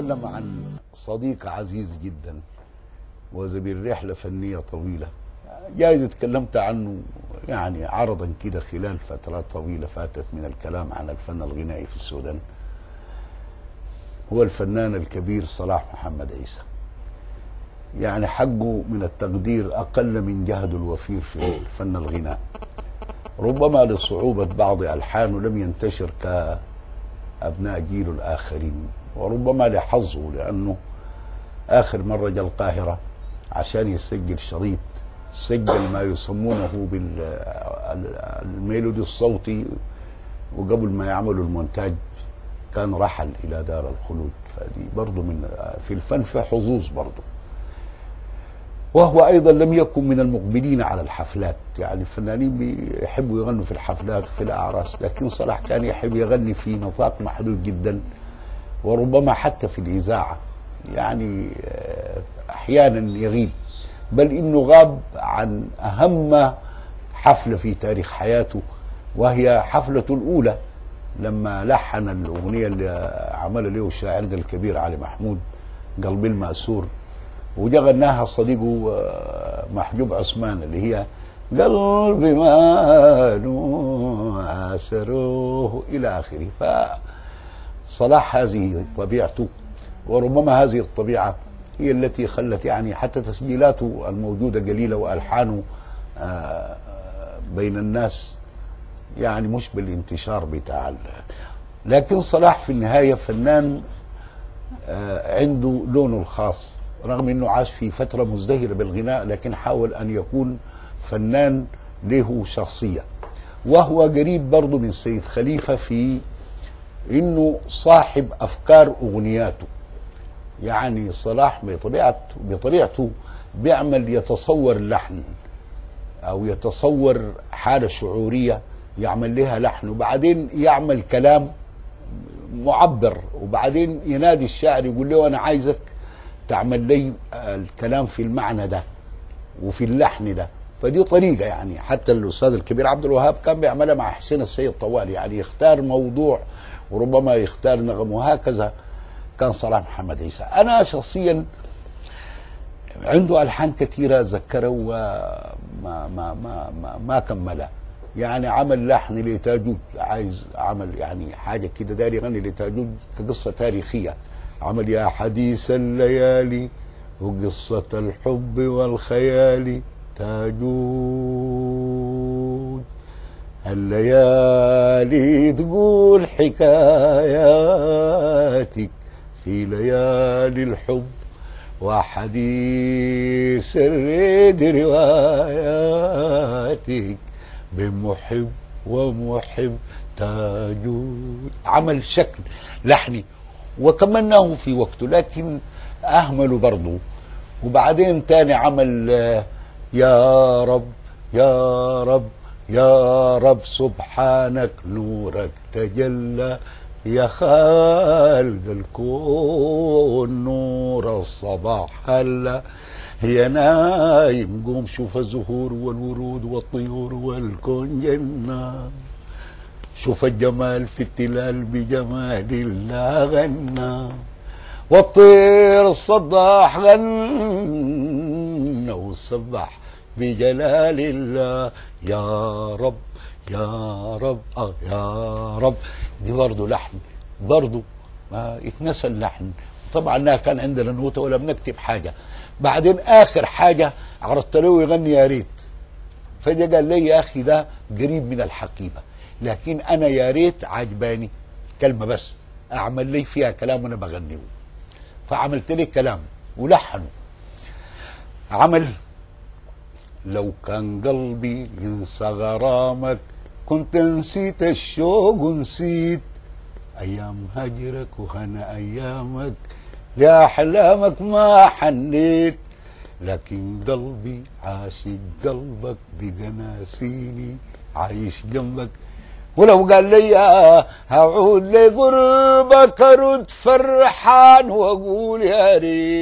أتكلم عن صديق عزيز جدا وزميل رحلة فنية طويلة جايز تكلمت عنه يعني عرضا كده خلال فترات طويلة فاتت من الكلام عن الفن الغنائي في السودان هو الفنان الكبير صلاح محمد عيسى يعني حقه من التقدير أقل من جهده الوفير في الفن الغناء ربما لصعوبة بعض ألحانه لم ينتشر كأبناء جيله الآخرين وربما لحظه لأنه آخر مرة جاء القاهرة عشان يسجل شريط سجل ما يسمونه بالميلودي الصوتي وقبل ما يعملوا المونتاج كان رحل إلى دار الخلود فدي برضه من في الفن في حظوظ برضه وهو ايضا لم يكن من المقبلين على الحفلات يعني الفنانين بيحبوا يغنوا في الحفلات وفي الاعراس لكن صلاح كان يحب يغني في نطاق محدود جدا وربما حتى في الاذاعه يعني احيانا يغيب بل انه غاب عن اهم حفله في تاريخ حياته وهي حفلته الاولى لما لحن الاغنيه اللي عملها له شاعرنا الكبير علي محمود قلبي المأسور وجا غناها صديقه محجوب عثمان اللي هي قلبي ماله عسروه الى اخره فصلاح هذه طبيعته وربما هذه الطبيعه هي التي خلت يعني حتى تسجيلاته الموجوده قليله والحانه بين الناس يعني مش بالانتشار بتاع لكن صلاح في النهايه فنان عنده لونه الخاص رغم انه عاش في فتره مزدهره بالغناء لكن حاول ان يكون فنان له شخصيه وهو قريب برضه من سيد خليفه في انه صاحب افكار اغنياته يعني صلاح بطبيعته بطبيعته بيعمل يتصور لحن او يتصور حاله شعوريه يعمل لها لحن وبعدين يعمل كلام معبر وبعدين ينادي الشاعر يقول له انا عايزك تعمل لي الكلام في المعنى ده وفي اللحن ده فدي طريقة يعني حتى الأستاذ الكبير عبد الوهاب كان بيعملها مع حسين السيد طوال يعني يختار موضوع وربما يختار نغم وهكذا كان صلاح محمد عيسى أنا شخصيا عنده ألحان كثيرة ذكرها وما ما ما ما, ما كملها يعني عمل لحن لتاجوج عايز عمل يعني حاجة كده داري يغني لتاجوج كقصة تاريخية عمل يا حديث الليالي وقصة الحب والخيال تاجوج الليالي تقول حكاياتك في ليالي الحب وحديث الريد رواياتك بمحب ومحب تاجوج عمل شكل لحني وكملناه في وقته لكن اهملوا برضه وبعدين تاني عمل يا رب يا رب يا رب سبحانك نورك تجلى يا خالق الكون نور الصباح هلا هي نايم قوم شوف الزهور والورود والطيور والكون جنه شوف الجمال في التلال بجمال الله غنى والطير الصداح غنى والسبح بجلال الله يا رب يا رب آه يا رب دي برضه لحن برضه ما يتنسى اللحن طبعا كان عندنا نوتة ولا بنكتب حاجة بعدين آخر حاجة عرضت له يغني يا ريت فجأة قال لي يا أخي ده قريب من الحقيبة لكن انا يا ريت عجباني كلمه بس اعمل لي فيها كلام وانا بغنيه فعملت لي كلام ولحنه عمل لو كان قلبي ينسى غرامك كنت نسيت الشوق ونسيت ايام هجرك وهنا ايامك لاحلامك ما حنيت لكن قلبي عاشق قلبك بقى ناسيني عايش جنبك ولو قال لي هعود لقربك ارد فرحان واقول يا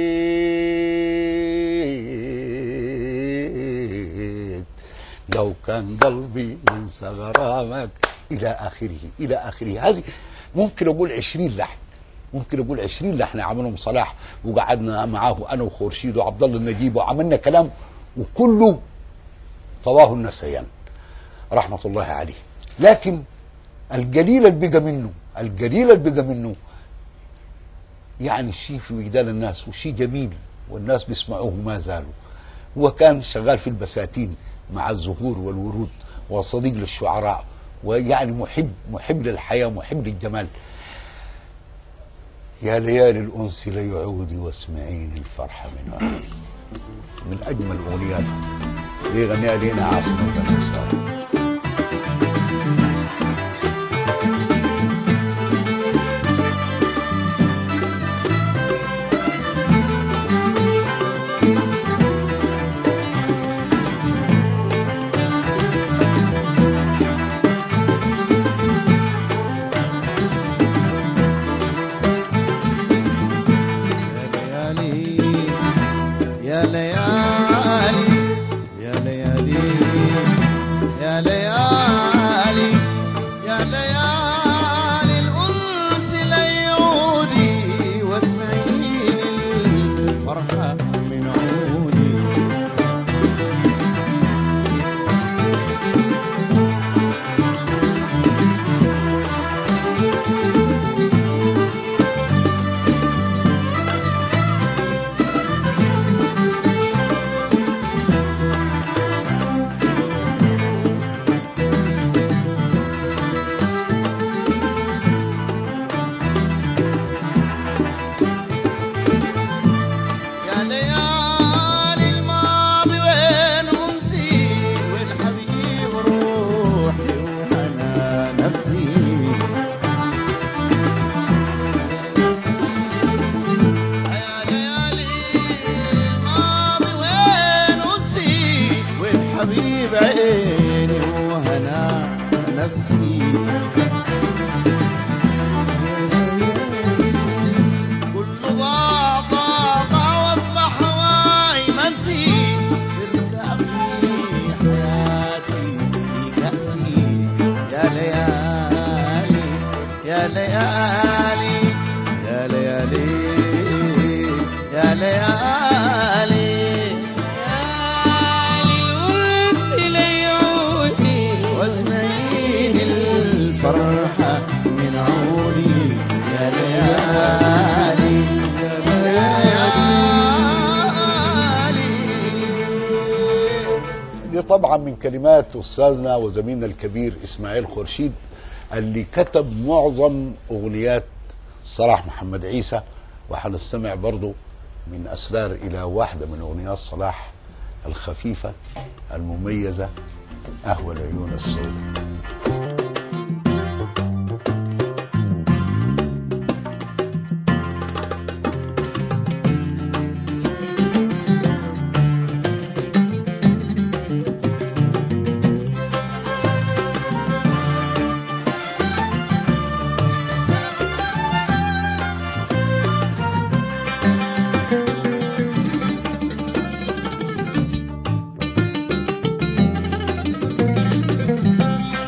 ريت لو كان قلبي ينسى غرامك الى اخره الى اخره هذه ممكن اقول عشرين لحن ممكن اقول 20 لحن عملهم صلاح وقعدنا معاه انا وخورشيد وعبد الله النجيب وعملنا كلام وكله طواه النسيان رحمه الله عليه لكن القليل اللي بقى منه القليل اللي بقى منه يعني شيء في وجدان الناس وشيء جميل والناس بيسمعوه ما زالوا هو كان شغال في البساتين مع الزهور والورود وصديق للشعراء ويعني محب محب للحياة محب للجمال يا ليالي الأنس ليعودي واسمعيني الفرحة من عودي من أجمل أغنياته دي غنيها لينا عاصم بن مسار يا ليالي يا ليالي يا ليالي يا ليالي يا ليالي الأنس ليعودي واسمعيني الفرحة من عودي يا ليالي الماضي وين أمسي والحبيب روحي وأنا نفسي يا ليالي الماضي وين أمسي والحبيب عيني وهنا نفسي كل ضاع ضاع ضاع واصبح هواي منسي سرت في حياتي في كأسي يا ليالي يا ليالي يا ليالي يا ليالي الأنس ليعودي واسمعيني الفرحة من عودي يا ليالي يا ليالي دي طبعا من كلمات استاذنا وزميلنا الكبير اسماعيل خورشيد اللي كتب معظم اغنيات صلاح محمد عيسى وهنستمع برضو من اسرار الى واحده من اغنيات صلاح الخفيفه المميزه اهوى العيون السوداء يا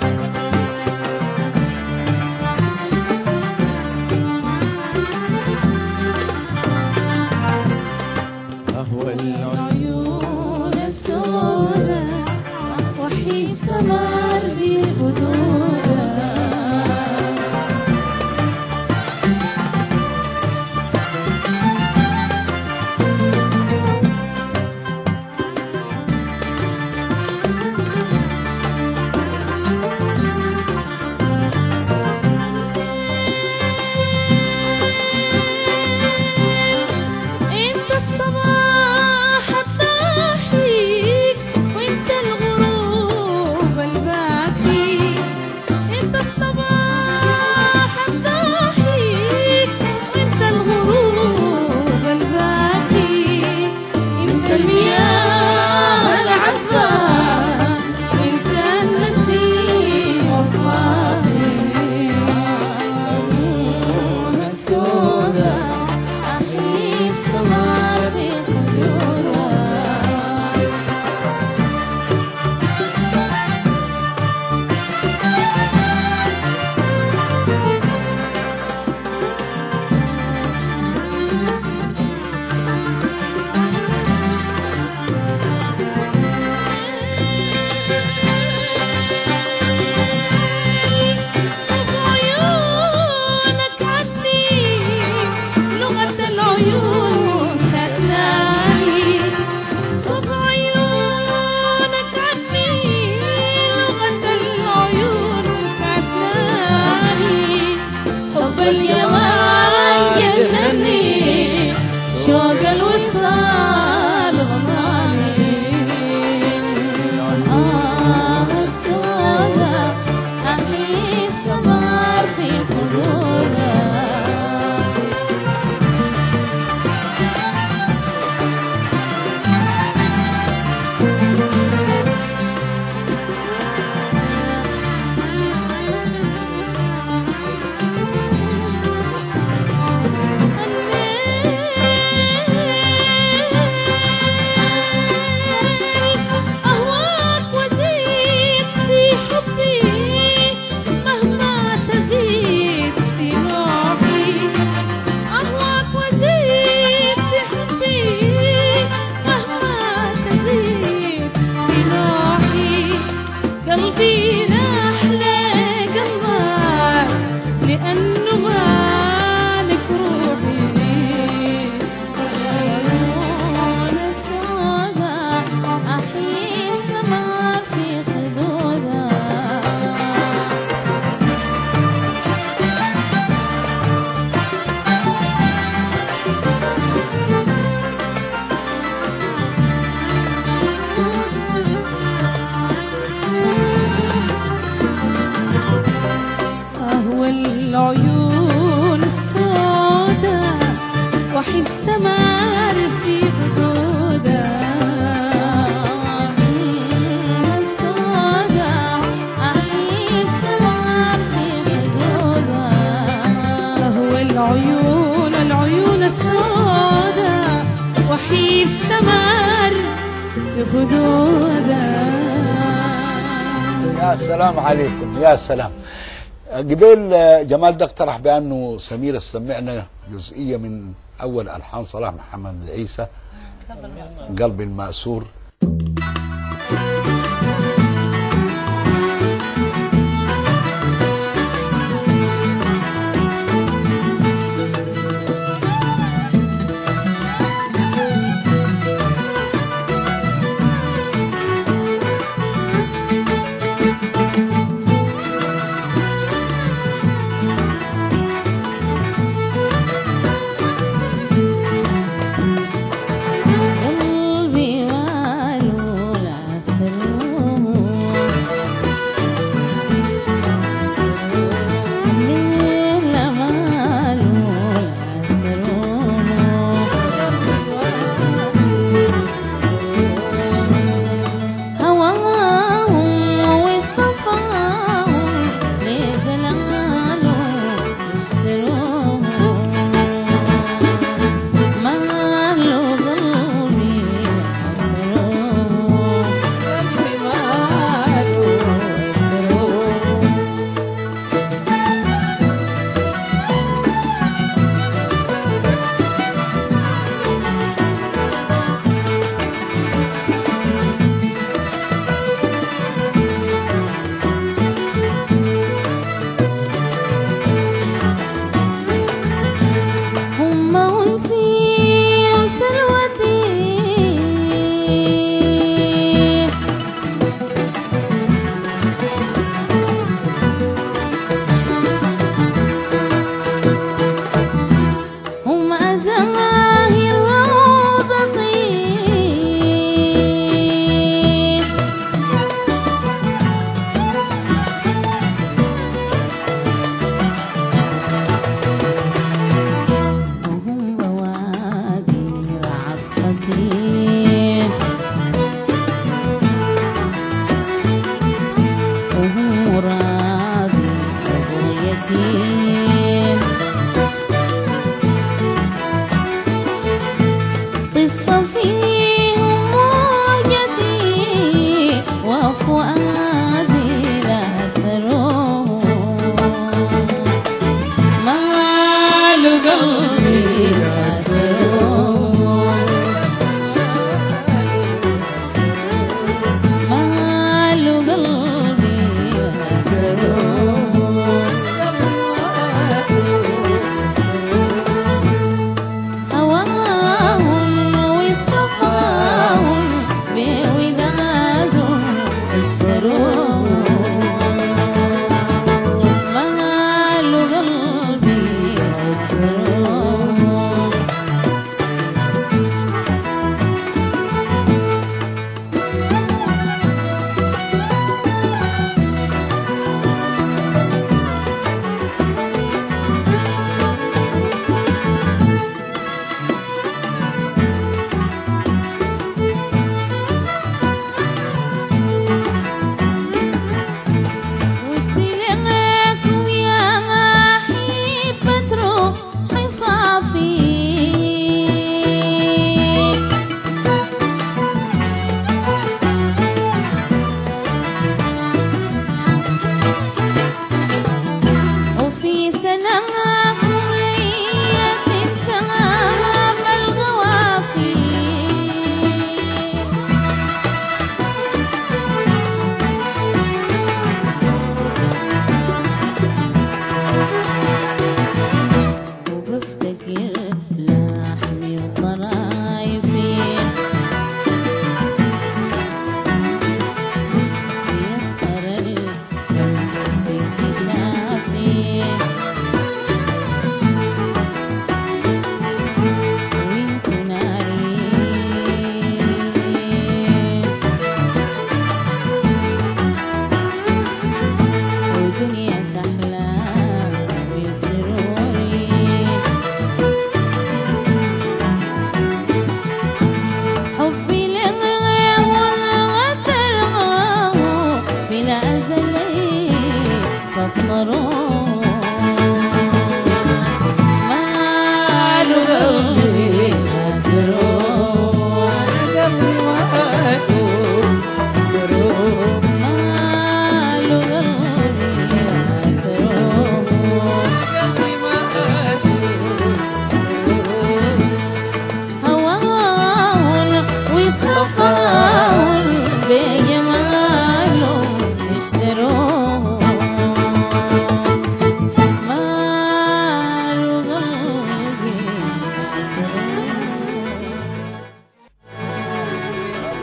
أحيي سمار في خدودها أهوى العيون السوداء وحيف سمار في خدودها السوداء أحيف سمار في خدودها أهوى العيون العيون السوداء وحيف سمار في خدودها يا سلام عليكم يا سلام قبل آه، جمال ده اقترح بانه سمير استمعنا جزئيه من اول الحان صلاح محمد عيسى قلب المأسور قلبي ما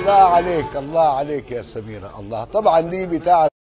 الله عليك الله عليك يا سميرة الله طبعا دي بتاع